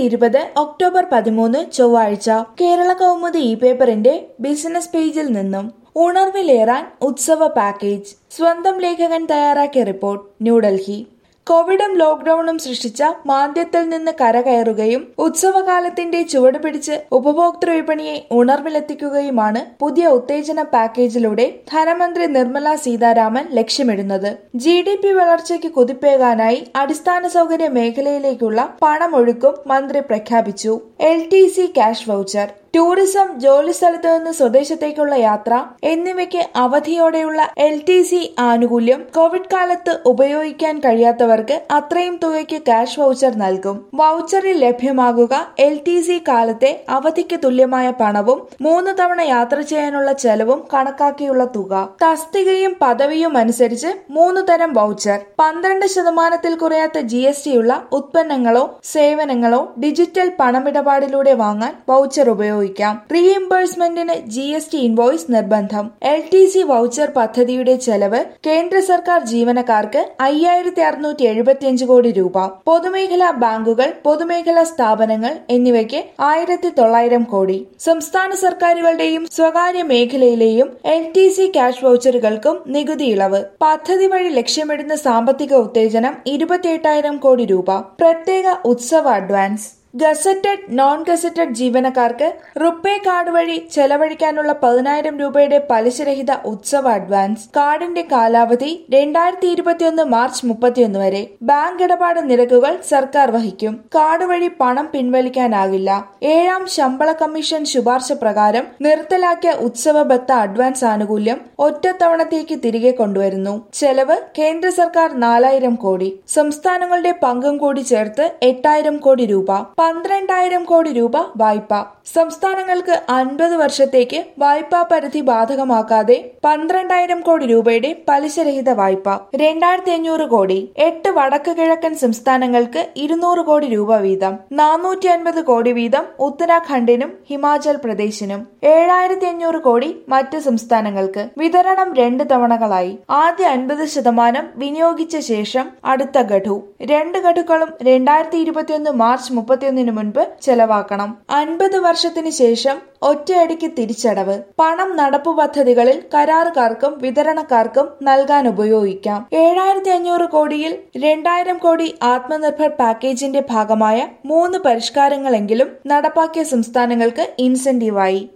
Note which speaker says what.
Speaker 1: ഇരുപത് ഒക്ടോബർ പതിമൂന്ന് ചൊവ്വാഴ്ച കേരള കൗമുദി ഇ പേപ്പറിന്റെ ബിസിനസ് പേജിൽ നിന്നും ഉണർവിലേറാൻ ഉത്സവ പാക്കേജ് സ്വന്തം ലേഖകൻ തയ്യാറാക്കിയ റിപ്പോർട്ട് ന്യൂഡൽഹി കോവിഡും ലോക്ഡൌണും സൃഷ്ടിച്ച മാന്ദ്യത്തിൽ നിന്ന് കരകയറുകയും ഉത്സവകാലത്തിന്റെ ചുവട് പിടിച്ച് ഉപഭോക്തൃ വിപണിയെ ഉണർവിലെത്തിക്കുകയുമാണ് പുതിയ ഉത്തേജന പാക്കേജിലൂടെ ധനമന്ത്രി നിർമ്മല സീതാരാമൻ ലക്ഷ്യമിടുന്നത് ജി ഡി പി വളർച്ചയ്ക്ക് കുതിപ്പേകാനായി അടിസ്ഥാന സൗകര്യ മേഖലയിലേക്കുള്ള പണമൊഴുക്കും മന്ത്രി പ്രഖ്യാപിച്ചു L T C cash voucher tourism ജോലിസ്ഥലത്ത് നിന്ന് സ്വദേശത്തേക്കുള്ള യാത്ര എന്നിവയ്ക്ക് അവധിയോടെയുള്ള എൽ ടി സി ആനുകൂല്യം കോവിഡ് കാലത്ത് ഉപയോഗിക്കാൻ കഴിയാത്തവർക്ക് അത്രയും തുകയ്ക്ക് ക്യാഷ് വൗച്ചർ നൽകും വൗച്ചറിൽ ലഭ്യമാകുക എൽ ടി സി കാലത്തെ അവധിക്ക് തുല്യമായ പണവും മൂന്ന് തവണ യാത്ര ചെയ്യാനുള്ള ചെലവും കണക്കാക്കിയുള്ള തുക തസ്തികയും പദവിയും അനുസരിച്ച് മൂന്ന് തരം വൗച്ചർ പന്ത്രണ്ട് ശതമാനത്തിൽ കുറയാത്ത ജി എസ് ടിയുള്ള ഉത്പന്നങ്ങളോ സേവനങ്ങളോ ഡിജിറ്റൽ പണമിടപാടിലൂടെ വാങ്ങാൻ വൗച്ചർ ഉപയോഗിക്കും ഉപയോഗിക്കാം റീഇംബേഴ്സ്മെന്റിന് ജി എസ് ടി ഇൻവോയ്സ് നിർബന്ധം എൽ ടി സി വൗച്ചർ പദ്ധതിയുടെ ചെലവ് കേന്ദ്ര സർക്കാർ ജീവനക്കാർക്ക് അയ്യായിരത്തി അറുന്നൂറ്റി എഴുപത്തിയഞ്ച് കോടി രൂപ പൊതുമേഖലാ ബാങ്കുകൾ പൊതുമേഖലാ സ്ഥാപനങ്ങൾ എന്നിവയ്ക്ക് ആയിരത്തി തൊള്ളായിരം കോടി സംസ്ഥാന സർക്കാരുകളുടെയും സ്വകാര്യ മേഖലയിലെയും എൽ ടി സി ക്യാഷ് വൗച്ചറുകൾക്കും നികുതി ഇളവ് പദ്ധതി വഴി ലക്ഷ്യമിടുന്ന സാമ്പത്തിക ഉത്തേജനം ഇരുപത്തിയെട്ടായിരം കോടി രൂപ പ്രത്യേക ഉത്സവ അഡ്വാൻസ് ഗസറ്റഡ് നോൺ ഗസറ്റഡ് ജീവനക്കാർക്ക് റുപ്പേ കാർഡ് വഴി ചെലവഴിക്കാനുള്ള പതിനായിരം രൂപയുടെ പലിശരഹിത ഉത്സവ അഡ്വാൻസ് കാർഡിന്റെ കാലാവധി രണ്ടായിരത്തി ഇരുപത്തിയൊന്ന് മാർച്ച് മുപ്പത്തിയൊന്ന് വരെ ബാങ്ക് ഇടപാട് നിരക്കുകൾ സർക്കാർ വഹിക്കും കാർഡ് വഴി പണം പിൻവലിക്കാനാകില്ല ഏഴാം ശമ്പള കമ്മീഷൻ ശുപാർശ പ്രകാരം നിർത്തലാക്കിയ ഉത്സവ ബത്ത അഡ്വാൻസ് ആനുകൂല്യം ഒറ്റത്തവണത്തേക്ക് തിരികെ കൊണ്ടുവരുന്നു ചെലവ് കേന്ദ്ര സർക്കാർ നാലായിരം കോടി സംസ്ഥാനങ്ങളുടെ പങ്കും കൂടി ചേർത്ത് എട്ടായിരം കോടി രൂപ പന്ത്രണ്ടായിരം കോടി രൂപ വായ്പ സംസ്ഥാനങ്ങൾക്ക് അൻപത് വർഷത്തേക്ക് വായ്പാ പരിധി ബാധകമാക്കാതെ പന്ത്രണ്ടായിരം കോടി രൂപയുടെ പലിശരഹിത വായ്പ രണ്ടായിരത്തി അഞ്ഞൂറ് കോടി എട്ട് വടക്ക് കിഴക്കൻ സംസ്ഥാനങ്ങൾക്ക് ഇരുന്നൂറ് കോടി രൂപ വീതം നാനൂറ്റി അൻപത് കോടി വീതം ഉത്തരാഖണ്ഡിനും ഹിമാചൽ പ്രദേശിനും ഏഴായിരത്തി അഞ്ഞൂറ് കോടി മറ്റ് സംസ്ഥാനങ്ങൾക്ക് വിതരണം രണ്ട് തവണകളായി ആദ്യ അൻപത് ശതമാനം വിനിയോഗിച്ച ശേഷം അടുത്ത ഗഡു രണ്ട് ഗഡുക്കളും രണ്ടായിരത്തി ഇരുപത്തിയൊന്ന് മാർച്ച് മുപ്പത്തിയൊന്നിന് മുൻപ് ചെലവാക്കണം അൻപത് വർഷത്തിന് ശേഷം ഒറ്റയടിക്ക് തിരിച്ചടവ് പണം നടപ്പു പദ്ധതികളിൽ കരാറുകാർക്കും വിതരണക്കാർക്കും നൽകാൻ ഉപയോഗിക്കാം ഏഴായിരത്തി അഞ്ഞൂറ് കോടിയിൽ രണ്ടായിരം കോടി ആത്മനിർഭർ പാക്കേജിന്റെ ഭാഗമായ മൂന്ന് പരിഷ്കാരങ്ങളെങ്കിലും നടപ്പാക്കിയ സംസ്ഥാനങ്ങൾക്ക് ഇൻസെന്റീവായി